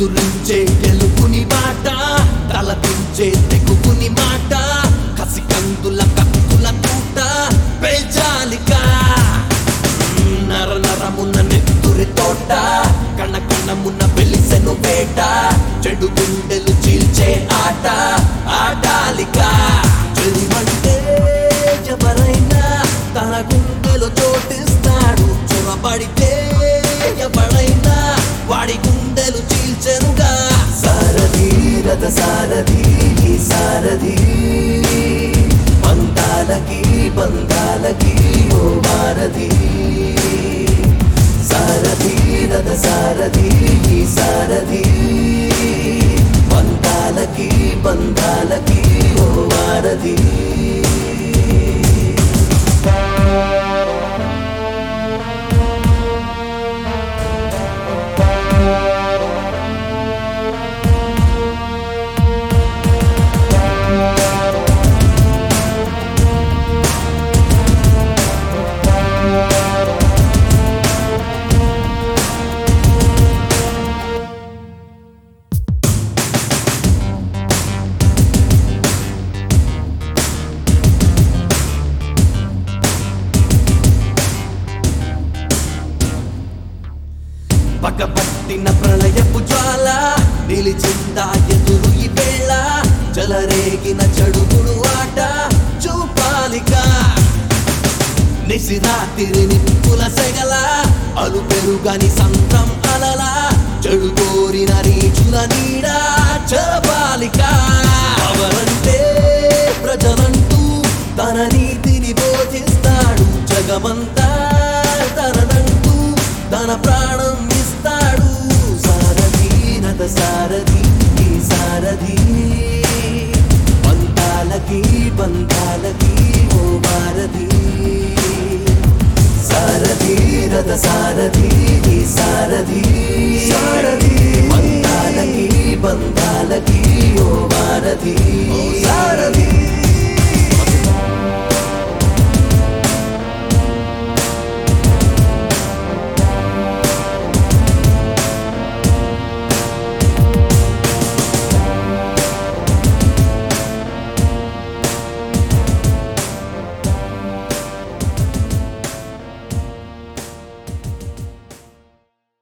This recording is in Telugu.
ఎదురించే గెలుపుని మాట తలపించే తెగుపుని మాట కసి కందుల కత్తుల కూట పేల్చాలికా నర నరమున్న నెత్తురి తోట కణ కణమున్న వెలిసెను వేట చెడు గుండెలు చీల్చే ఆట ఆడాలికా చెలిమంటే ఎవరైనా తన గుండెలో చోటిస్తాడు చొరబడితే ఎవడైనా వాడి గుండెలు చీల్చెనుగా సారథి రథ సారథి ఈ సారథి బంధాలకి బంధాలకి ఓ వారధి సారథి రథ సారథి ఈ సారథి బంధాలకి బంధాలకి ఓ వారధి పగబట్టిన ప్రళయపు జ్వాల నిలిచిందా ఎదురు ఈ వేళ చెలరేగిన చెడుగుడు ఆట చూపాలిగా నిసిరాతిరి నిప్పుల సెగల అలు పెరుగని సంతం అలల చెడు కోరిన రీచుల నీడ చలపాలిక అవరంటే ప్రజలంటూ తన నీతిని బోధిస్తాడు జగమంతా తననంటూ తన ప్రాణం ఇస్తాడు సారథి నత సారథి ఈ సారథి బంధాలకి బంధాలకి ఓ భారతి సారథి రథ సారథి ఈ సారథి